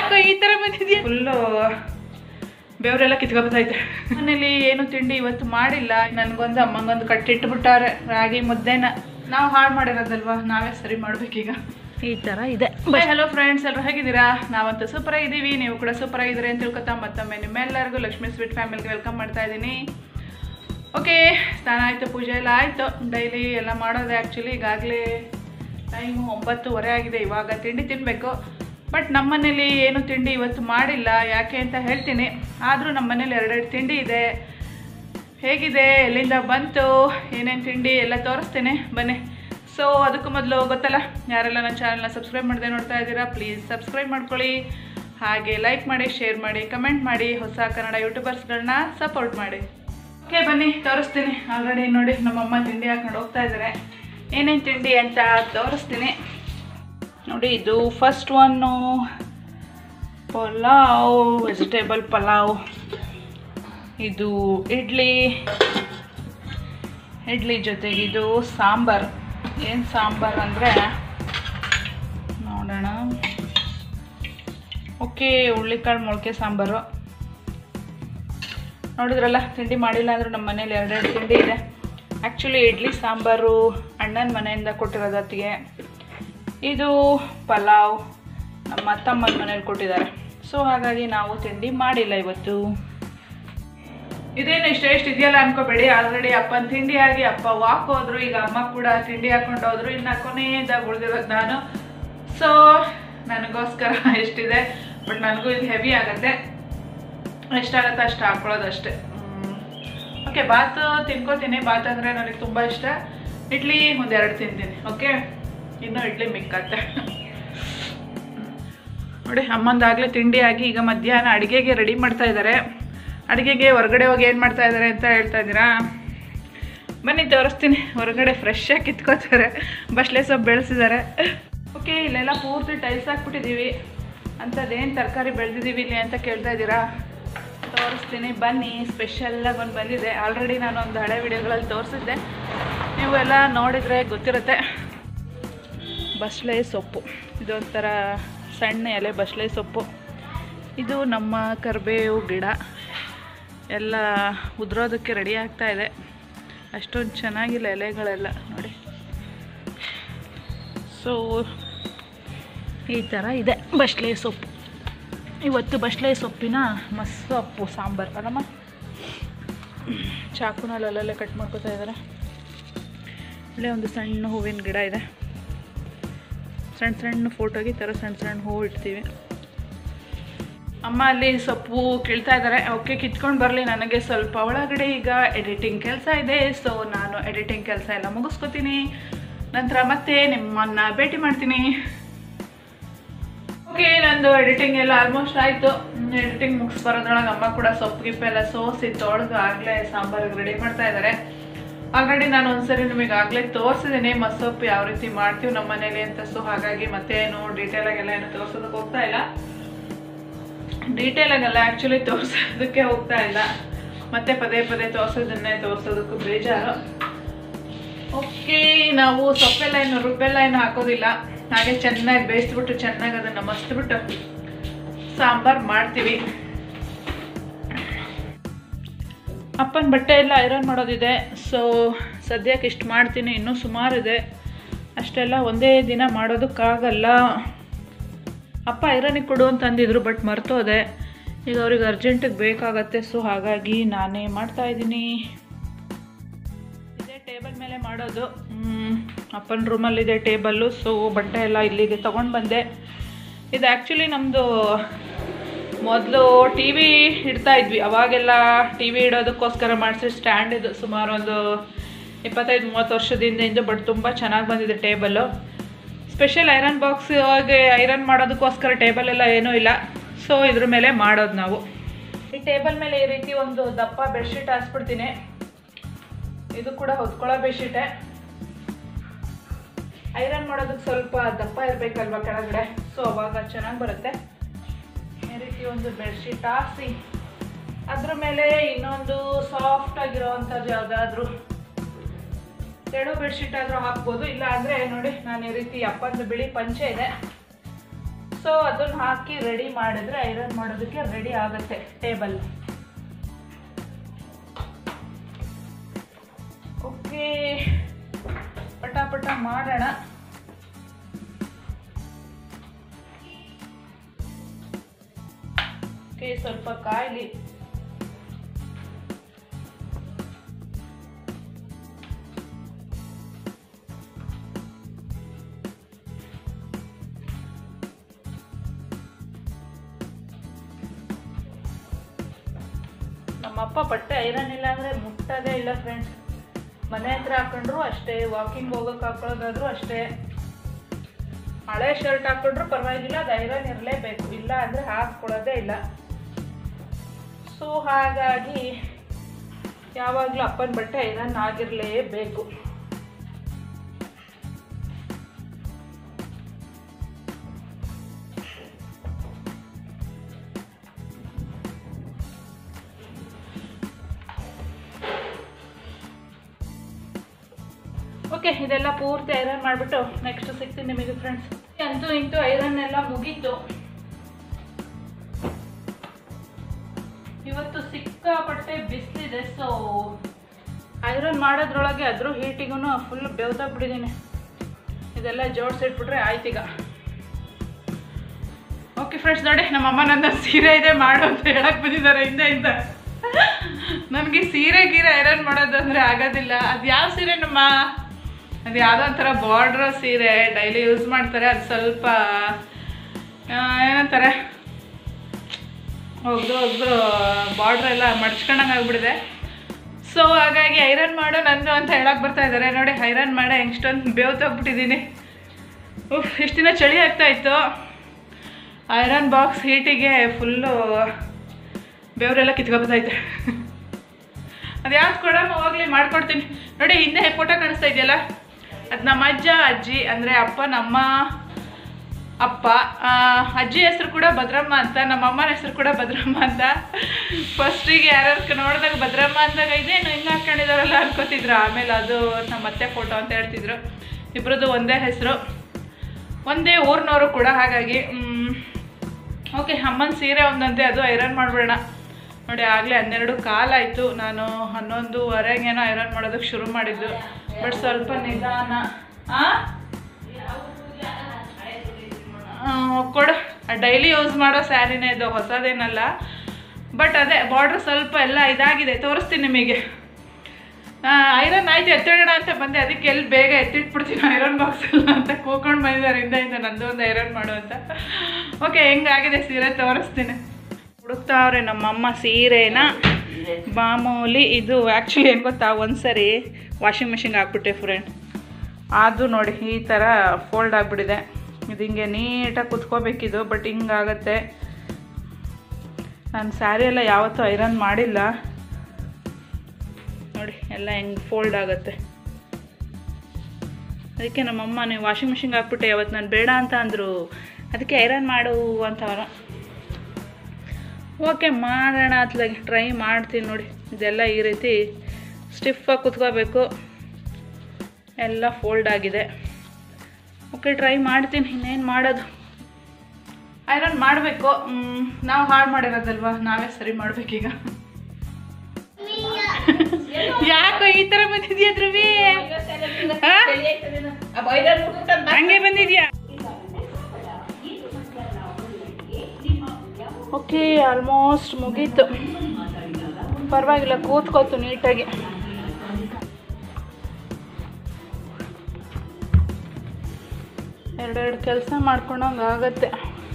ಯಾಕೋ ಈ ಥರ ಬಂದಿದ್ಯಾ ಫುಲ್ಲು ಬೆವರೆಲ್ಲ ಕಿತ್ಕೊಬತ್ತೈತೆ ಮನೇಲಿ ಏನು ತಿಂಡಿ ಇವತ್ತು ಮಾಡಿಲ್ಲ ನನಗೊಂದು ಅಮ್ಮಂಗೊಂದು ಕಟ್ಟಿಟ್ಬಿಟ್ಟಾರೆ ರಾಗಿ ಮುದ್ದೆನ ನಾವು ಹಾಳು ಮಾಡಿರೋದಲ್ವಾ ನಾವೇ ಸರಿ ಮಾಡ್ಬೇಕೀಗ ಈ ಥರ ಇದೆ ಬಾಯ್ ಹಲೋ ಫ್ರೆಂಡ್ಸ್ ಎಲ್ಲರೂ ಹೇಗಿದ್ದೀರಾ ನಾವಂತೂ ಸೂಪರ್ ಆಗಿದ್ದೀವಿ ನೀವು ಕೂಡ ಸೂಪರ್ ಆಗಿದ್ದೀರಿ ಅಂತ ತಿಳ್ಕೊತಾ ಮತ್ತೊಮ್ಮೆ ನಿಮ್ಮೆಲ್ಲರಿಗೂ ಲಕ್ಷ್ಮೀ ಸ್ವೀಟ್ ಫ್ಯಾಮಿಲಿಗೆ ವೆಲ್ಕಮ್ ಮಾಡ್ತಾ ಇದ್ದೀನಿ ಓಕೆ ಸ್ನಾನ ಆಯಿತು ಪೂಜೆ ಎಲ್ಲ ಆಯಿತು ಡೈಲಿ ಎಲ್ಲ ಮಾಡೋದು ಆ್ಯಕ್ಚುಲಿ ಈಗಾಗಲೇ ಟೈಮು ಒಂಬತ್ತುವರೆ ಆಗಿದೆ ಇವಾಗ ತಿಂಡಿ ತಿನ್ನಬೇಕು ಬಟ್ ನಮ್ಮ ಮನೇಲಿ ಏನು ತಿಂಡಿ ಇವತ್ತು ಮಾಡಿಲ್ಲ ಯಾಕೆ ಅಂತ ಹೇಳ್ತೀನಿ ಆದರೂ ನಮ್ಮ ಮನೇಲಿ ಎರಡೆರಡು ತಿಂಡಿ ಇದೆ ಹೇಗಿದೆ ಎಲ್ಲಿಂದ ಬಂತು ಏನೇನು ತಿಂಡಿ ಎಲ್ಲ ತೋರಿಸ್ತೇನೆ ಬನ್ನಿ ಸೊ ಅದಕ್ಕೂ ಮೊದಲು ಗೊತ್ತಲ್ಲ ಯಾರೆಲ್ಲ ನನ್ನ ಚಾನಲ್ನ ಸಬ್ಸ್ಕ್ರೈಬ್ ಮಾಡದೆ ನೋಡ್ತಾ ಇದ್ದೀರಾ ಪ್ಲೀಸ್ ಸಬ್ಸ್ಕ್ರೈಬ್ ಮಾಡ್ಕೊಳ್ಳಿ ಹಾಗೆ ಲೈಕ್ ಮಾಡಿ ಶೇರ್ ಮಾಡಿ ಕಮೆಂಟ್ ಮಾಡಿ ಹೊಸ ಕನ್ನಡ ಯೂಟ್ಯೂಬರ್ಸ್ಗಳನ್ನ ಸಪೋರ್ಟ್ ಮಾಡಿ ಓಕೆ ಬನ್ನಿ ತೋರಿಸ್ತೀನಿ ಆಲ್ರೆಡಿ ನೋಡಿ ನಮ್ಮಮ್ಮ ತಿಂಡಿ ಹಾಕೊಂಡು ಹೋಗ್ತಾ ಇದ್ದಾರೆ ಏನೇನು ತಿಂಡಿ ಅಂತ ತೋರಿಸ್ತೀನಿ ನೋಡಿ ಇದು first one pulao vegetable pulao ಇದು ಇಡ್ಲಿ ಇಡ್ಲಿ ಜೊತೆಗೆ ಇದು ಸಾಂಬಾರು ಏನು ಸಾಂಬಾರು ಅಂದರೆ ನೋಡೋಣ ಓಕೆ ಹುಳ್ಳಿಕಾಳು ಮೊಳಕೆ ಸಾಂಬಾರು ನೋಡಿದ್ರಲ್ಲ ತಿಂಡಿ ಮಾಡಿಲ್ಲ ಅಂದರೂ ನಮ್ಮ ಮನೇಲಿ ಎರಡೆರಡು ತಿಂಡಿ ಇದೆ ಆ್ಯಕ್ಚುಲಿ ಇಡ್ಲಿ ಸಾಂಬಾರು ಅಣ್ಣನ ಮನೆಯಿಂದ ಕೊಟ್ಟಿರೋದು ಅತ್ತಿಗೆ ಇದು ಪಲಾವ್ ನಮ್ಮ ಅತ್ತಮ್ಮನ ಮನೇಲಿ ಕೊಟ್ಟಿದ್ದಾರೆ ಸೊ ಹಾಗಾಗಿ ನಾವು ತಿಂಡಿ ಮಾಡಿಲ್ಲ ಇವತ್ತು ಇದೇನು ಇಷ್ಟ ಎಷ್ಟು ಇದೆಯಲ್ಲ ಅನ್ಕೋಬೇಡಿ ಆಲ್ರೆಡಿ ಅಪ್ಪನ ತಿಂಡಿ ಆಗಿ ಅಪ್ಪ ವಾಕ್ ಹೋದ್ರು ಈಗ ಅಮ್ಮ ಕೂಡ ತಿಂಡಿ ಹಾಕೊಂಡು ಹೋದ್ರು ಇನ್ನು ಕೊನೆಯದಾಗಿ ಉಳಿದಿರೋದು ನಾನು ಸೊ ನನಗೋಸ್ಕರ ಎಷ್ಟಿದೆ ಬಟ್ ನನಗೂ ಇದು ಹೆವಿ ಆಗುತ್ತೆ ಎಷ್ಟಾಗತ್ತೆ ಅಷ್ಟು ಹಾಕೊಳ್ಳೋದು ಅಷ್ಟೇ ಓಕೆ ಬಾತ್ ತಿನ್ಕೋತೀನಿ ಬಾತ್ ಅಂದರೆ ನನಗೆ ತುಂಬ ಇಷ್ಟ ಇಡ್ಲಿ ಒಂದೆರಡು ತಿಂತೀನಿ ಓಕೆ ಇನ್ನು ಇಡ್ಲಿ ಮಿಕ್ಕತ್ತೆ ನೋಡಿ ಅಮ್ಮಂದಾಗಲೇ ತಿಂಡಿ ಆಗಿ ಈಗ ಮಧ್ಯಾಹ್ನ ಅಡುಗೆಗೆ ರೆಡಿ ಮಾಡ್ತಾ ಇದ್ದಾರೆ ಅಡುಗೆಗೆ ಹೊರಗಡೆ ಹೋಗಿ ಏನು ಮಾಡ್ತಾ ಇದ್ದಾರೆ ಅಂತ ಹೇಳ್ತಾ ಇದ್ದೀರಾ ಬನ್ನಿ ತೋರಿಸ್ತೀನಿ ಹೊರಗಡೆ ಫ್ರೆಶ್ ಆಗಿ ಕಿತ್ಕೋತಾರೆ ಬಸ್ಲೆ ಸೊಪ್ಪು ಬೆಳೆಸಿದ್ದಾರೆ ಓಕೆ ಇಲ್ಲೆಲ್ಲ ಪೂರ್ತಿ ಟೈಲ್ಸ್ ಹಾಕ್ಬಿಟ್ಟಿದ್ದೀವಿ ಅಂಥದ್ದೇನು ತರಕಾರಿ ಬೆಳೆದಿದ್ದೀವಿ ಇಲ್ಲಿ ಅಂತ ಕೇಳ್ತಾ ಇದ್ದೀರಾ ತೋರಿಸ್ತೀನಿ ಬನ್ನಿ ಸ್ಪೆಷಲ್ಲಾಗಿ ಒಂದು ಬಂದಿದೆ ಆಲ್ರೆಡಿ ನಾನು ಒಂದು ಹಳೆ ವಿಡಿಯೋಗಳಲ್ಲಿ ತೋರಿಸಿದ್ದೆ ನೀವು ಎಲ್ಲ ನೋಡಿದರೆ ಗೊತ್ತಿರುತ್ತೆ ಬಸ್ಲೆ ಸೊಪ್ಪು ಇದೊಂಥರ ಸಣ್ಣ ಎಲೆ ಬಸ್ಲೆ ಸೊಪ್ಪು ಇದು ನಮ್ಮ ಕರಿಬೇವು ಗಿಡ ಎಲ್ಲ ಉದುರೋದಕ್ಕೆ ರೆಡಿ ಆಗ್ತಾ ಇದೆ ಅಷ್ಟೊಂದು ಚೆನ್ನಾಗಿಲ್ಲ ಎಲೆಗಳೆಲ್ಲ ನೋಡಿ ಸೊ ಈ ಥರ ಇದೆ ಬಸ್ಲೆ ಸೊಪ್ಪು ಇವತ್ತು ಬಸ್ಲೆ ಸೊಪ್ಪಿನ ಮಸ್ಸೊಪ್ಪು ಸಾಂಬಾರು ಅಲ್ಲಮ್ಮ ಚಾಕುನಲ್ಲಿ ಅಲ್ಲಲ್ಲೇ ಕಟ್ ಮಾಡ್ಕೊತಾ ಇದ್ದಾರೆ ಇಲ್ಲೇ ಒಂದು ಸಣ್ಣ ಹೂವಿನ ಗಿಡ ಇದೆ ಸಣ್ಣ ಸಣ್ಣ ಫೋಟೋಗೆ ಈ ಥರ ಸಣ್ಣ ಸಣ್ಣ ಹೂವು ಇಡ್ತೀವಿ ಅಮ್ಮ ಅಲ್ಲಿ ಸೊಪ್ಪು ಕೀಳ್ತಾ ಇದ್ದಾರೆ ಓಕೆ ಕಿತ್ಕೊಂಡು ಬರಲಿ ನನಗೆ ಸ್ವಲ್ಪ ಒಳಗಡೆ ಈಗ ಎಡಿಟಿಂಗ್ ಕೆಲಸ ಇದೆ ಸೊ ನಾನು ಎಡಿಟಿಂಗ್ ಕೆಲಸ ಎಲ್ಲ ಮುಗಿಸ್ಕೊತೀನಿ ನಂತರ ಮತ್ತೆ ನಿಮ್ಮನ್ನ ಭೇಟಿ ಮಾಡ್ತೀನಿ ಓಕೆ ನಂದು ಎಡಿಟಿಂಗ್ ಎಲ್ಲ ಆಲ್ಮೋಸ್ಟ್ ಆಯಿತು ಎಡಿಟಿಂಗ್ ಮುಗಿಸ್ ಬರೋದ್ರೊಳಗೆ ಅಮ್ಮ ಕೂಡ ಸೊಪ್ಪು ಗಿಪ್ಪು ಎಲ್ಲ ಸೋಸಿ ತೊಳೆದು ಆಗಲೇ ಸಾಂಬಾರಿಗೆ ರೆಡಿ ಮಾಡ್ತಾ ಇದ್ದಾರೆ ಆಲ್ರೆಡಿ ನಾನು ಒಂದ್ಸರಿ ನಿಮಗೆ ಆಗಲೇ ತೋರಿಸಿದ್ದೀನಿ ಮಸೊಪ್ಪು ಯಾವ ರೀತಿ ಮಾಡ್ತೀವಿ ನಮ್ಮ ಮನೇಲಿ ಅಂತ ಸೊ ಹಾಗಾಗಿ ಮತ್ತೆ ಏನು ಡೀಟೇಲಾಗೆಲ್ಲ ಏನು ತೋರ್ಸೋದಕ್ಕೆ ಹೋಗ್ತಾ ಇಲ್ಲ ಡೀಟೇಲಾಗೆಲ್ಲ ಆ್ಯಕ್ಚುಲಿ ತೋರಿಸೋದಕ್ಕೆ ಹೋಗ್ತಾ ಇಲ್ಲ ಮತ್ತೆ ಪದೇ ಪದೇ ತೋರಿಸೋದನ್ನೇ ತೋರಿಸೋದಕ್ಕೂ ಬೇಜಾರು ಓಕೆ ನಾವು ಸೊಪ್ಪೆಲ್ಲ ಏನು ರುಬ್ಬೆಲ್ಲ ಏನು ಹಾಕೋದಿಲ್ಲ ಹಾಗೆ ಚೆನ್ನಾಗಿ ಬೇಯಿಸ್ಬಿಟ್ಟು ಚೆನ್ನಾಗಿ ಅದನ್ನು ಮಸ್ತ್ಬಿಟ್ಟು ಸಾಂಬಾರು ಮಾಡ್ತೀವಿ ಅಪ್ಪನ ಬಟ್ಟೆ ಎಲ್ಲ ಐರನ್ ಮಾಡೋದಿದೆ ಸೊ ಸದ್ಯಕ್ಕೆ ಇಷ್ಟು ಮಾಡ್ತೀನಿ ಇನ್ನೂ ಸುಮಾರಿದೆ ಅಷ್ಟೆಲ್ಲ ಒಂದೇ ದಿನ ಮಾಡೋದಕ್ಕಾಗಲ್ಲ ಅಪ್ಪ ಐರನಿಗೆ ಕೊಡು ಅಂತ ಅಂದಿದ್ರು ಬಟ್ ಮರ್ತೋದೆ ಈಗ ಅವ್ರಿಗೆ ಅರ್ಜೆಂಟಿಗೆ ಬೇಕಾಗತ್ತೆ ಸೊ ಹಾಗಾಗಿ ನಾನೇ ಮಾಡ್ತಾ ಇದ್ದೀನಿ ಇದೇ ಟೇಬಲ್ ಮೇಲೆ ಮಾಡೋದು ಹ್ಮ್, ಅಪ್ಪನ ರೂಮಲ್ಲಿದೆ ಟೇಬಲ್ಲು ಸೊ ಬಟ್ಟೆ ಎಲ್ಲ ಇಲ್ಲಿಗೆ ತೊಗೊಂಡು ಬಂದೆ ಇದು ಆ್ಯಕ್ಚುಲಿ ನಮ್ಮದು ಮೊದಲು ಟಿ ವಿ ಇಡ್ತಾ ಇದ್ವಿ ಅವಾಗೆಲ್ಲ ಟಿ ವಿ ಇಡೋದಕ್ಕೋಸ್ಕರ ಮಾಡಿಸಿ ಸ್ಟ್ಯಾಂಡ್ ಇದು ಸುಮಾರು ಒಂದು ಇಪ್ಪತ್ತೈದು ಮೂವತ್ತು ವರ್ಷದಿಂದ ಇಂದು ಬಟ್ ತುಂಬ ಚೆನ್ನಾಗಿ ಬಂದಿದೆ table special iron box iron ಮಾಡೋದಕ್ಕೋಸ್ಕರ ಟೇಬಲ್ ಎಲ್ಲ ಏನೂ ಇಲ್ಲ ಸೊ ಇದ್ರ ಮೇಲೆ ಮಾಡೋದು ನಾವು ಈ ಟೇಬಲ್ ಮೇಲೆ ಈ ರೀತಿ ಒಂದು ದಪ್ಪ ಬೆಡ್ಶೀಟ್ ಹಾಸ್ಬಿಡ್ತೀನಿ ಇದು ಕೂಡ ಹೊತ್ಕೊಳ್ಳೋ ಬೆಡ್ಶೀಟೇ ಐರನ್ ಮಾಡೋದಕ್ಕೆ ಸ್ವಲ್ಪ ದಪ್ಪ ಇರಬೇಕಲ್ವ ಕೆಳಗಡೆ ಸೊ ಅವಾಗ ಚೆನ್ನಾಗಿ ಬರುತ್ತೆ ಈ ರೀತಿ ಒಂದು ಬೆಡ್ಶೀಟ್ ಹಾಸಿ ಅದ್ರ ಮೇಲೆ ಇನ್ನೊಂದು ಸಾಫ್ಟ್ ಆಗಿರೋವಂಥದ್ದು ಯಾವುದಾದ್ರೂ ತೆಳು ಬೆಡ್ಶೀಟ್ ಆದರೂ ಹಾಕ್ಬೋದು ಇಲ್ಲ ಅಂದರೆ ನೋಡಿ ನಾನು ಈ ರೀತಿ ಅಪ್ಪಂದು ಬಿಳಿ ಪಂಚೆ ಇದೆ ಸೊ ಅದನ್ನ ಹಾಕಿ ರೆಡಿ ಮಾಡಿದ್ರೆ ಐರನ್ ಮಾಡೋದಕ್ಕೆ ರೆಡಿ ಆಗುತ್ತೆ ಟೇಬಲ್ ಓಕೆ ಪಟ ಪಟ ಮಾಡೋಣ ಓಕೆ ಸ್ವಲ್ಪ ಕಾಯ್ಲಿ ನಮ್ಮಪ್ಪ ಬಟ್ಟೆ ಐರನ್ ಇಲ್ಲ ಅಂದರೆ ಮುಟ್ಟೋದೇ ಇಲ್ಲ ಫ್ರೆಂಡ್ಸ್ ಮನೆ ಹತ್ರ ಹಾಕೊಂಡ್ರು ಅಷ್ಟೇ ವಾಕಿಂಗ್ ಹೋಗೋಕೆ ಹಾಕೊಳ್ಳೋದಾದ್ರೂ ಅಷ್ಟೇ ಹಳೆ ಶರ್ಟ್ ಹಾಕೊಂಡ್ರು ಪರವಾಗಿಲ್ಲ ಅದು ಐರನ್ ಇರಲೇಬೇಕು ಇಲ್ಲ ಅಂದರೆ ಹಾಕ್ಕೊಳ್ಳೋದೇ ಇಲ್ಲ ಸೊ ಹಾಗಾಗಿ ಯಾವಾಗಲೂ ಅಪ್ಪನ ಬಟ್ಟೆ ಐರನ್ ಆಗಿರಲೇಬೇಕು ಓಕೆ ಇದೆಲ್ಲ ಪೂರ್ತಿ ಐರನ್ ಮಾಡಿಬಿಟ್ಟು ನೆಕ್ಸ್ಟ್ ಸಿಗ್ತೀನಿ ನಿಮಗೆ ಫ್ರೆಂಡ್ಸ್ ಅಂತೂ ಇಂತೂ ಐರನ್ ಎಲ್ಲ ಮುಗೀತು ಇವತ್ತು ಸಿಕ್ಕಾಪಟ್ಟೆ ಬಿಸಿಲಿದೆ ಸೊ ಐರನ್ ಮಾಡೋದ್ರೊಳಗೆ ಅದ್ರ ಹೀಟಿಗೂ ಫುಲ್ ಬೆವ್ದಾಗ್ಬಿಟ್ಟಿದ್ದೀನಿ ಇದೆಲ್ಲ ಜೋಡಿಸಿಟ್ಬಿಟ್ರೆ ಆಯ್ತೀಗ ಓಕೆ ಫ್ರೆಂಡ್ಸ್ ನೋಡಿ ನಮ್ಮಮ್ಮ ನನ್ನ ಸೀರೆ ಇದೆ ಮಾಡು ಅಂತ ಹೇಳಕ್ ಬಂದಿದ್ದಾರೆ ಹಿಂದೆಯಿಂದ ನನಗೆ ಸೀರೆ ಗೀರೆ ಐರನ್ ಮಾಡೋದು ಅಂದರೆ ಆಗೋದಿಲ್ಲ ಅದು ಯಾವ ಸೀರೆ ನಮ್ಮ ಅದು ಯಾವುದೋ ಒಂಥರ ಬಾರ್ಡ್ರ್ ಸೀರೆ ಡೈಲಿ ಯೂಸ್ ಮಾಡ್ತಾರೆ ಅದು ಸ್ವಲ್ಪ ಆ, ಏನಂತಾರೆ ಹೋಗ್ದು ಹೋಗ್ದು ಬಾರ್ಡ್ರ್ ಎಲ್ಲ ಮಡ್ಚ್ಕೊಂಡಂಗೆ ಆಗ್ಬಿಟ್ಟಿದೆ ಸೊ ಹಾಗಾಗಿ ಐರನ್ ಮಾಡು ನಂದು ಅಂತ ಹೇಳಕ್ಕೆ ಬರ್ತಾ ಇದ್ದಾರೆ ನೋಡಿ ಐರನ್ ಮಾಡೋ ಹೆಂಗಷ್ಟೊಂದು ಬೇವ್ತೋಗ್ಬಿಟ್ಟಿದ್ದೀನಿ ಉಫ್ ಇಷ್ಟು ದಿನ ಚಳಿ ಆಗ್ತಾ ಇತ್ತು ಐರನ್ ಬಾಕ್ಸ್ ಹೀಟಿಗೆ ಫುಲ್ಲು ಬೆವರೆಲ್ಲ ಕಿತ್ಕೊಬತ್ತೈತೆ ಅದು ಯಾವ್ದು ಕೊಡಮ್ಮ ಹೋಗ್ಲಿ ಮಾಡ್ಕೊಡ್ತೀನಿ ನೋಡಿ ಹಿಂದೆ ಫೋಟೋ ಕಾಣಿಸ್ತಾ ಇದೆಯಲ್ಲ ಅದು ನಮ್ಮ ಅಜ್ಜ ಅಜ್ಜಿ ಅಂದರೆ ಅಪ್ಪ ನಮ್ಮ ಅಪ್ಪ ಆ, ಅಜ್ಜಿ ಹೆಸರು ಕೂಡ ಭದ್ರಮ್ಮ ಅಂತ ನಮ್ಮ ಅಮ್ಮನ ಹೆಸರು ಕೂಡ ಭದ್ರಮ್ಮ ಅಂತ ಫಸ್ಟಿಗೆ ಯಾರ್ಯಾರು ನೋಡಿದಾಗ ಭದ್ರಮ್ಮ ಅಂದಾಗ ಇದೇನು ಹಿಂಗೆ ಹಾಕೊಂಡಿದಾರಲ್ಲ ಅನ್ಕೋತಿದ್ರು ಆಮೇಲೆ ಅದು ನಮ್ಮ ಅತ್ತೆ ಫೋಟೋ ಅಂತ ಹೇಳ್ತಿದ್ರು ಇಬ್ಬರದ್ದು ಒಂದೇ ಹೆಸರು ಒಂದೇ ಊರಿನವರು ಕೂಡ ಹಾಗಾಗಿ ಓಕೆ ಅಮ್ಮನ ಸೀರೆ ಒಂದಂತೆ ಅದು ಐರನ್ ಮಾಡಿಬಿಡೋಣ ನೋಡಿ ಆಗಲೇ ಹನ್ನೆರಡು ಕಾಲಾಯಿತು ನಾನು ಹನ್ನೊಂದುವರೆಗೇನೋ ಐರನ್ ಮಾಡೋದಕ್ಕೆ ಶುರು ಮಾಡಿದ್ದು ಬಟ್ ಸ್ವಲ್ಪ ನಿಧಾನ ಆ? ಆ, ಕೊಡು ಡೈಲಿ ಯೂಸ್ ಮಾಡೋ ಸ್ಯಾರಿನೇ ಇದು ಹೊಸದೇನಲ್ಲ ಬಟ್ ಅದೇ ಬಾರ್ಡ್ರ್ ಸ್ವಲ್ಪ ಎಲ್ಲ ಇದಾಗಿದೆ ತೋರಿಸ್ತೀನಿ ನಿಮಗೆ ಐರನ್ ಆಯ್ತು ಎತ್ತಿಡೋಣ ಅಂತ ಬಂದೆ ಅದಕ್ಕೆ ಎಲ್ಲಿ ಬೇಗ ಎತ್ತಿಟ್ಬಿಡ್ತೀನಿ ಐರನ್ ಬಾಕ್ಸ್ ಎಲ್ಲ ಅಂತ ಕೂಕೊಂಡು ಬಂದಿದ್ದಾರೆ ಹಿಂದೆಯಿಂದ ನಂದು ಒಂದು ಐರನ್ ಮಾಡು ಅಂತ ಓಕೆ ಹೆಂಗಾಗಿದೆ ಸೀರೆ ತೋರಿಸ್ತೀನಿ ಹುಡುಕ್ತಾವ್ರೆ ನಮ್ಮಮ್ಮ ಸೀರೆನ ಮಾಮೂಲಿ ಇದು ಆ್ಯಕ್ಚುಲಿ ಏನು ಗೊತ್ತಾ ಒಂದ್ಸರಿ ವಾಷಿಂಗ್ ಮಿಷಿನ್ಗೆ ಹಾಕ್ಬಿಟ್ಟೆ ಫ್ರೆಂಡ್ ಅದು ನೋಡಿ ಈ ಥರ ಫೋಲ್ಡ್ ಆಗಿಬಿಟ್ಟಿದೆ ಇದು ಹಿಂಗೆ ನೀಟಾಗಿ ಕುತ್ಕೋಬೇಕಿದು ಬಟ್ ಹಿಂಗಾಗತ್ತೆ ನಾನು ಸ್ಯಾರಿ ಎಲ್ಲ ಯಾವತ್ತೂ ಐರನ್ ಮಾಡಿಲ್ಲ ನೋಡಿ ಎಲ್ಲ ಹೆಂಗೆ ಫೋಲ್ಡ್ ಆಗುತ್ತೆ ಅದಕ್ಕೆ ನಮ್ಮಮ್ಮ ನೀವು ವಾಷಿಂಗ್ ಮಿಷಿನ್ಗೆ ಹಾಕ್ಬಿಟ್ಟೆ ಯಾವತ್ತು ನಾನು ಬೇಡ ಅಂತ ಅಂದರು ಅದಕ್ಕೆ ಐರನ್ ಮಾಡು ಅಂತವ್ರ ಓಕೆ ಮಾಡೋಣ ಅತ್ಲಾಗೆ ಟ್ರೈ ಮಾಡ್ತೀನಿ ನೋಡಿ ಇದೆಲ್ಲ ಈ ರೀತಿ ಸ್ಟಿಫಾಗಿ ಕುತ್ಕೋಬೇಕು ಎಲ್ಲ ಫೋಲ್ಡ್ ಆಗಿದೆ ಓಕೆ ಟ್ರೈ ಮಾಡ್ತೀನಿ ಇನ್ನೇನು ಮಾಡೋದು ಐರನ್ ಮಾಡಬೇಕು ನಾವು ಹಾಳು ಮಾಡಿರೋದಲ್ವಾ ನಾವೇ ಸರಿ ಮಾಡ್ಬೇಕೀಗ ಯಾಕೋ ಈ ಥರ ಬಂದಿದ್ಯಾ ಧ್ರುವಿ ಆ? ಹಂಗೆ ಬಂದಿದ್ಯಾ ಓಕೆ ಆಲ್ಮೋಸ್ಟ್ ಮುಗೀತು ಪರವಾಗಿಲ್ಲ ಕೂತ್ಕೋತು ನೀಟಾಗಿ ಎರಡೆರಡು ಕೆಲಸ ಮಾಡ್ಕೊಂಡಂಗೆ ಆಗತ್ತೆ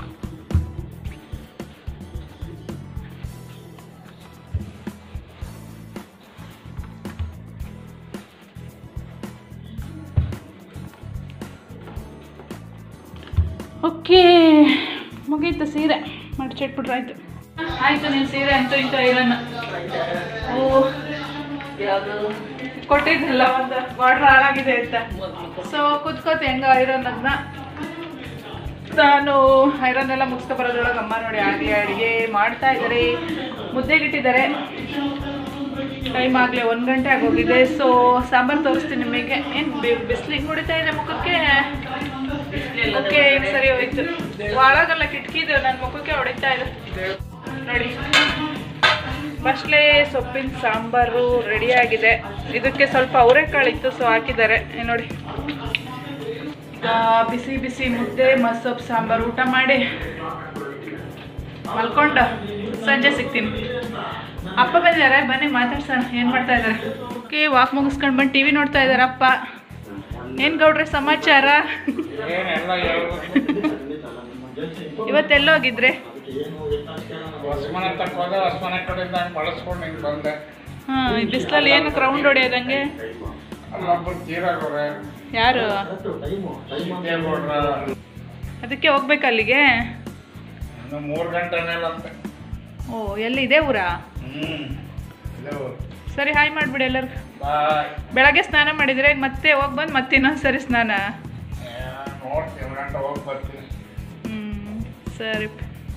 ಓಕೆ ಮುಗೀತು ಸೀರೆ ಮಡಚಿಟ್ಬಿಟ್ರೆ ಆಯ್ತು ಆಯ್ತು ನೀನು ಸೀರೆ ಅಂತೂ ಇಂತೂ ಐರನ್ ಓ ಕೊಟ್ಟಿದ್ದಲ್ಲ ಒಂದು ಬಾರ್ಡ್ರ್ ಹಾಳಾಗಿದೆ ಅಂತ ಸೊ ಕುತ್ಕೋತ ಹೆಂಗ ಐರನ್ ಅದನ್ನ ನಾನು ಐರನ್ ಎಲ್ಲ ಮುಗಿಸ್ಕೊ ಬರೋದ್ರೊಳಗೆ ಅಮ್ಮ ನೋಡಿ ಆಗಲಿ ಅಡುಗೆ ಮಾಡ್ತಾ ಇದ್ದಾರೆ ಮುದ್ದೆಗಿಟ್ಟಿದ್ದಾರೆ ಟೈಮ್ ಆಗಲಿ ಒಂದು ಗಂಟೆ ಆಗೋಗಿದೆ ಸೊ ಸಾಂಬಾರು ತೋರಿಸ್ತೀನಿ ನಿಮಗೆ ಏನು ಬಿಸಿಲಿಗೆ ಹೊಡಿತಾ ಇದೆ ಮುಖಕ್ಕೆ ಓಕೆ ಈಗ ಸರಿ ಹೋಯ್ತು ಒಳಗೆಲ್ಲ ಕಿಟಕಿದು ನನ್ನ ಮುಖಕ್ಕೆ ಹೊಡಿತಾ ಇದೆ ನೋಡಿ ಬಸ್ಲೆ ಸೊಪ್ಪಿನ ಸಾಂಬಾರು ರೆಡಿ ಆಗಿದೆ ಇದಕ್ಕೆ ಸ್ವಲ್ಪ ಅವರೆಕಾಳು ಇತ್ತು ಸೊ ಹಾಕಿದ್ದಾರೆ ಏ ನೋಡಿ ಈಗ ಬಿಸಿ ಬಿಸಿ ಮುದ್ದೆ ಮಸೊಪ್ಪು ಸಾಂಬಾರು ಊಟ ಮಾಡಿ ಮಲ್ಕೊಂಡು ಸಂಜೆ ಸಿಗ್ತೀನಿ ಅಪ್ಪ ಬಂದಿದ್ದಾರೆ ಬನ್ನಿ ಮಾತಾಡ್ಸೋಣ ಏನು ಮಾಡ್ತಾ ಇದ್ದಾರೆ ಓಕೆ ವಾಕ್ ಮುಗಿಸ್ಕೊಂಡು ಬಂದು ಟಿ ವಿ ನೋಡ್ತಾ ಇದ್ದಾರೆ ಅಪ್ಪ ಏನು ಗೌಡ್ರೆ ಸಮಾಚಾರ ಏನೆಲ್ಲ ಹೇಳ್ಬೇಕು ಇವತ್ತೆಲ್ಲೋಗಿದ್ರೆ ಹೊಸಮನೆ ತಕ್ಕ ಹೋದೆ ಹೊಸಮನೆ ಕಡೆಯಿಂದ ಹಂಗೆ ಬಳಸ್ಕೊಂಡು ಹಿಂಗೆ ಬಂದೆ ಹಾಂ ಈ ಬಿಸಿಲಲ್ಲಿ ಏನು ಕ್ರೌಂಡ್ ಹೊಡೆಯೋದಂಗೆ ಅಲ್ಲೊಬ್ಬರು ತೀರಾಗೋರೆ ಯಾರು ಸಿದ್ದೇಗೌಡ್ರ ಅದಕ್ಕೆ ಹೋಗ್ಬೇಕು ಅಲ್ಲಿಗೆ ಇನ್ನು ಮೂರು ಗಂಟೆ ಮೇಲಂತೆ ಓ ಎಲ್ಲಿದೆ ಊರಾ ಹ್ಞೂ ಇಲ್ಲೇ ಹೋಗ್. ಸರಿ ಹಾಯ್ ಮಾಡಿಬಿಡಿ ಎಲ್ಲರಿಗೂ ಬಾಯ್ ಬೆಳಗ್ಗೆ ಸ್ನಾನ ಮಾಡಿದರೆ ಈಗ ಮತ್ತೆ ಹೋಗಿ ಬಂದು ಮತ್ತೆ ಇನ್ನೊಂದು ಸರಿ ಸ್ನಾನ ಏ, ನೋಡ್ತೀನಿ ಗಂಟೆ ಹೋಗಿ ಬರ್ತೀನಿ ಹ್ಞೂ ಸರಿ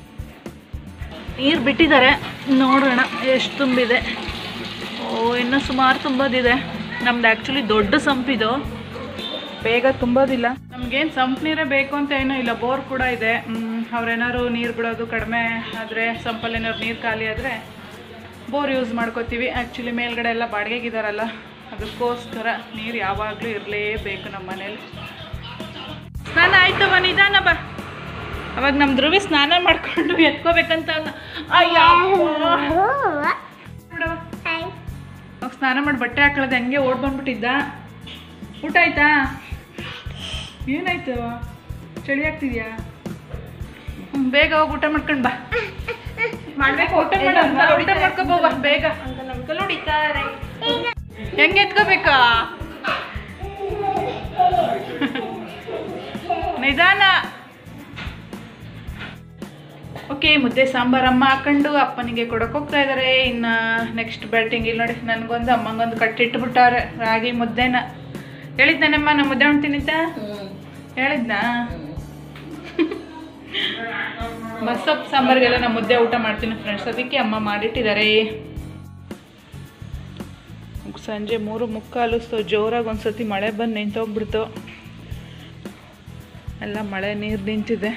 ನೀರು ಬಿಟ್ಟಿದ್ದಾರೆ ನೋಡೋಣ ಎಷ್ಟು ತುಂಬಿದೆ ಓ ಇನ್ನೂ ಸುಮಾರು ತುಂಬೋದಿದೆ ನಮ್ದು ಆ್ಯಕ್ಚುಲಿ ದೊಡ್ಡ ಸಂಪಿದು ಬೇಗ ತುಂಬೋದಿಲ್ಲ ನಮ್ಗೇನು ಸಂಪ್ ನೀರೇ ಬೇಕು ಅಂತ ಏನೂ ಇಲ್ಲ ಬೋರ್ ಕೂಡ ಇದೆ ಅವ್ರೇನಾದ್ರು ನೀರು ಬಿಡೋದು ಕಡಿಮೆ ಆದರೆ ಸಂಪಲ್ಲಿ ಏನಾದ್ರು ನೀರು ಖಾಲಿ ಆದರೆ ಬೋರ್ ಯೂಸ್ ಮಾಡ್ಕೋತೀವಿ ಆ್ಯಕ್ಚುಲಿ ಮೇಲ್ಗಡೆ ಎಲ್ಲ ಬಾಡಿಗೆಗಿದಾರಲ್ಲ ಅದಕ್ಕೋಸ್ಕರ ನೀರು ಯಾವಾಗಲೂ ಇರಲೇಬೇಕು ನಮ್ಮ ಮನೇಲಿ ಸ್ನಾನ ಆಯ್ತು ಬಾ ನಿಧಾನ ಬಾ ಅವಾಗ ನಮ್ಮ ಧ್ರುವಿ ಸ್ನಾನ ಮಾಡ್ಕೊಂಡು ಎತ್ಕೋಬೇಕಂತ ಅವ್ನ. ಅಯ್ಯೋ ಬಿಡವ್ವ. ಅವಾಗ ಸ್ನಾನ ಮಾಡಿ ಬಟ್ಟೆ ಹಾಕೊಳ್ಳೋದು ಹಂಗೆ ಓಡ್ ಬಂದ್ಬಿಟ್ಟಿದ್ದ ಊಟ ಆಯ್ತಾ ಏನಾಯ್ತು ಚಳಿ ಆಗ್ತಿದ್ಯಾ ಹ್ಮ್, ಬೇಗ ಹೋಗಿ ಊಟ ಮಾಡ್ಕೊಂಡು ಬಾ ಮಾಡ್ಬೇಕು ಊಟ ಮಾಡು ಊಟ ಮಾಡ್ಕೊ ಬಾ ಬೇಗ ಹೆಂಗೆ ಎತ್ಕೋಬೇಕಾ ನಿಧಾನ ಓಕೆ ಮುದ್ದೆ ಸಾಂಬಾರ್ ಅಮ್ಮ ಹಾಕೊಂಡು ಅಪ್ಪನಿಗೆ ಕೊಡಕ್ಕೆ ಹೋಗ್ತಾ ಇದ್ದಾರೆ ಇನ್ನು ನೆಕ್ಸ್ಟ್ ಬ್ಯಾಟಿಂಗ್ ಇಲ್ಲಿ ನೋಡಿ ನನಗೊಂದು ಅಮ್ಮಂಗೊಂದು ಕಟ್ಟಿಟ್ಬಿಟ್ಟಾರೆ ರಾಗಿ ಮುದ್ದೆನ ಹೇಳಿದ್ನಮ್ಮ ನಾ ಮುದ್ದೆ ಉಣ್ತೀನಿ ಅಂತ ಹೇಳಿದ್ನಾ ಮಸೊಪ್ಪು ಸಾಂಬಾರಿಗೆಲ್ಲ ನಾನು ಮುದ್ದೆ ಊಟ ಮಾಡ್ತೀನಿ ಫ್ರೆಂಡ್ಸ್ ಅದಕ್ಕೆ ಅಮ್ಮ ಮಾಡಿಟ್ಟಿದ್ದಾರೆ ಸಂಜೆ ಮೂರು ಮುಕ್ಕಾಲು ಸೊ ಜೋರಾಗಿ ಒಂದ್ಸತಿ ಮಳೆ ಬಂದು ನಿಂತೋಗ್ಬಿಡ್ತು ಎಲ್ಲ ಮಳೆ ನೀರು ನಿಂತಿದೆ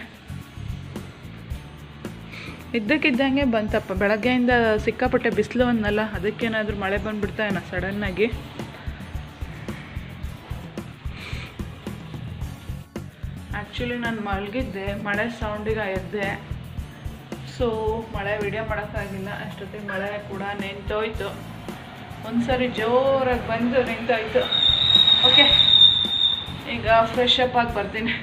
ಇದ್ದಕ್ಕಿದ್ದಂಗೆ ಬಂತಪ್ಪ ಬೆಳಗ್ಗೆಯಿಂದ ಸಿಕ್ಕಾಪಟ್ಟೆ ಬಿಸಿಲು ಅನ್ನಲ್ಲ ಅದಕ್ಕೇನಾದರೂ ಮಳೆ ಬಂದ್ಬಿಡ್ತಾ ಏನೋ ಸಡನ್ನಾಗಿ ಆ್ಯಕ್ಚುಲಿ ನಾನು ಮಲಗಿದ್ದೆ ಮಳೆ ಸೌಂಡಿಗೆ ಎದ್ದೆ ಸೊ ಮಳೆ ವಿಡಿಯೋ ಮಾಡೋಕ್ಕಾಗಿಲ್ಲ ಅಷ್ಟೊತ್ತಿಗೆ ಮಳೆ ಕೂಡ ನಿಂತೋಯ್ತು ಒಂದ್ಸರಿ ಜೋರಾಗಿ ಬಂದು ನಿಂತೋಯ್ತು ಓಕೆ ಈಗ ಫ್ರೆಶ್ ಅಪ್ ಆಗಿ ಬರ್ತೀನಿ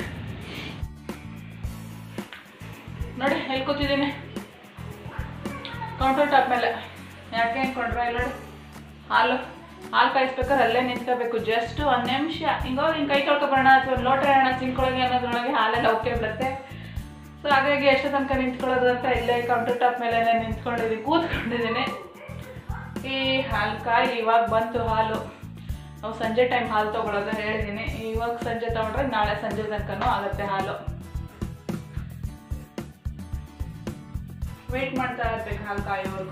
ನೋಡಿ ಎಲ್ಲಿ ಕೂತಿದ್ದೀನಿ ಕೌಂಟರ್ ಟಾಪ್ ಮೇಲೆ ಯಾಕೆ ಕೊಂಡ್ರೆ ಇಲ್ಲ ನೋಡಿ ಹಾಲು ಹಾಲು ಕಾಯಿಸ್ಬೇಕಾದ್ರೆ ಅಲ್ಲೇ ನಿಂತ್ಕೋಬೇಕು ಜಸ್ಟ್ ಒಂದು ನಿಮಿಷ ಹಿಂಗೋಗಿ ಹಿಂಗೆ ಕೈ ತೊಳ್ಕೊಬರೋಣ ಅಥವಾ ಒಂದು ಲೋಟ ಹೇಳೋಣ ಸಿಂಕೊಳಗೆ ಅನ್ನೋದ್ರೊಳಗೆ ಹಾಲೆಲ್ಲ ಓಕೆ ಬಿಡುತ್ತೆ ಸೊ ಹಾಗಾಗಿ ಎಷ್ಟು ತನಕ ನಿಂತ್ಕೊಳ್ಳೋದು ಅಂತ ಇಲ್ಲೇ ಕೌಂಟರ್ ಟಾಪ್ ಮೇಲೆ ನಿಂತ್ಕೊಂಡಿದ್ದೀನಿ ಕೂತ್ಕೊಂಡಿದ್ದೀನಿ ಈ ಹಾಲು ಕಾಯಿ ಇವಾಗ ಬಂತು ಹಾಲು ನಾವು ಸಂಜೆ ಟೈಮ್ ಹಾಲು ತೊಗೊಳೋದು ಹೇಳಿದ್ದೀನಿ ಇವಾಗ ಸಂಜೆ ತೊಗೊಂಡ್ರೆ ನಾಳೆ ಸಂಜೆ ತನಕನೂ ಆಗುತ್ತೆ ಹಾಲು ವೇಟ್ ಮಾಡ್ತಾ ಇರ್ಬೇಕು ಹಾಲು ಕಾಯೋವರೆಗೂ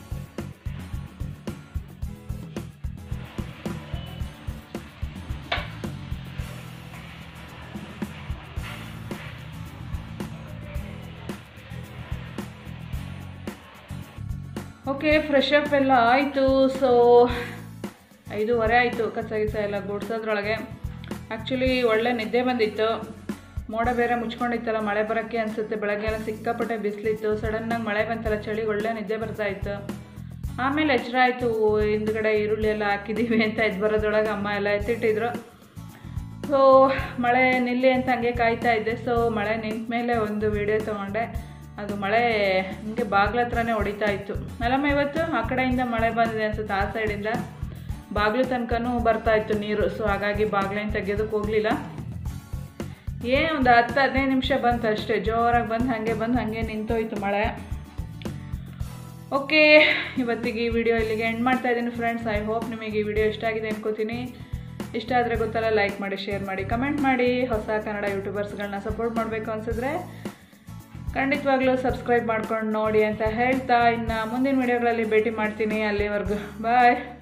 ಓಕೆ ಫ್ರೆಶ್ ಅಪ್ ಎಲ್ಲ ಆಯಿತು ಸೊ ಐದೂವರೆ ಆಯಿತು ಕಸ ಗಿಸ ಎಲ್ಲ ಗುಡ್ಸೋದ್ರೊಳಗೆ ಆ್ಯಕ್ಚುಲಿ ಒಳ್ಳೆ ನಿದ್ದೆ ಬಂದಿತ್ತು ಮೋಡ ಬೇರೆ ಮುಚ್ಕೊಂಡಿತ್ತಲ್ಲ ಮಳೆ ಬರೋಕ್ಕೆ ಅನಿಸುತ್ತೆ ಬೆಳಗ್ಗೆ ಎಲ್ಲ ಸಿಕ್ಕಾಪಟ್ಟೆ ಬಿಸಿಲಿತ್ತು ಸಡನ್ನಾಗಿ ಮಳೆ ಬಂತಲ್ಲ ಚಳಿ ಒಳ್ಳೆ ನಿದ್ದೆ ಬರ್ತಾ ಇತ್ತು ಆಮೇಲೆ ಎಚ್ಚರ ಆಯಿತು ಹಿಂದ್ಗಡೆ ಈರುಳ್ಳಿ ಎಲ್ಲ ಹಾಕಿದ್ದೀವಿ ಅಂತ ಎದ್ದು ಬರೋದ್ರೊಳಗೆ ಅಮ್ಮ ಎಲ್ಲ ಎತ್ತಿಟ್ಟಿದ್ರು ಸೊ ಮಳೆ ನಿಲ್ಲಿ ಅಂತ ಹಂಗೆ ಕಾಯ್ತಾ ಇದ್ದೆ ಸೊ ಮಳೆ ನಿಂತ ಮೇಲೆ ಒಂದು ವಿಡಿಯೋ ತೊಗೊಂಡೆ ಅದು ಮಳೆ ಹಿಂಗೆ ಬಾಗ್ಲ ಹತ್ರನೇ ಹೊಡಿತಾ ಇತ್ತು ಅಲ್ಲಮ್ಮ ಇವತ್ತು ಆ ಕಡೆಯಿಂದ ಮಳೆ ಬಂದಿದೆ ಅನ್ಸುತ್ತೆ ಆ ಸೈಡಿಂದ ಬಾಗಿಲು ತನಕನೂ ಬರ್ತಾ ಇತ್ತು ನೀರು ಸೊ ಹಾಗಾಗಿ ಬಾಗ್ಲೇನು ತೆಗೆಯೋದಕ್ಕೆ ಹೋಗಲಿಲ್ಲ ಏನು ಒಂದು ಹತ್ತು ಹದಿನೈದು ನಿಮಿಷ ಬಂತು ಅಷ್ಟೇ ಜೋರಾಗಿ ಬಂದು ಹಾಗೆ ಬಂದು ಹಾಗೆ ನಿಂತೋಯ್ತು ಮಳೆ ಓಕೆ ಇವತ್ತಿಗೆ ಈ ವಿಡಿಯೋ ಇಲ್ಲಿಗೆ ಎಂಡ್ ಮಾಡ್ತಾ ಇದ್ದೀನಿ ಫ್ರೆಂಡ್ಸ್ ಐ ಹೋಪ್ ನಿಮಗೆ ಈ ವಿಡಿಯೋ ಇಷ್ಟ ಆಗಿದೆ ಅನ್ಕೋತೀನಿ ಇಷ್ಟ ಆದರೆ ಗೊತ್ತಲ್ಲ ಲೈಕ್ ಮಾಡಿ ಶೇರ್ ಮಾಡಿ ಕಮೆಂಟ್ ಮಾಡಿ ಹೊಸ ಕನ್ನಡ ಯೂಟ್ಯೂಬರ್ಸ್ಗಳನ್ನ ಸಪೋರ್ಟ್ ಮಾಡಬೇಕು ಅನ್ಸಿದ್ರೆ ಖಂಡಿತವಾಗ್ಲೂ ಸಬ್ಸ್ಕ್ರೈಬ್ ಮಾಡ್ಕೊಂಡು ನೋಡಿ ಅಂತ ಹೇಳ್ತಾ ಇನ್ನು ಮುಂದಿನ ವಿಡಿಯೋಗಳಲ್ಲಿ ಭೇಟಿ ಮಾಡ್ತೀನಿ ಅಲ್ಲಿವರೆಗೂ ಬಾಯ್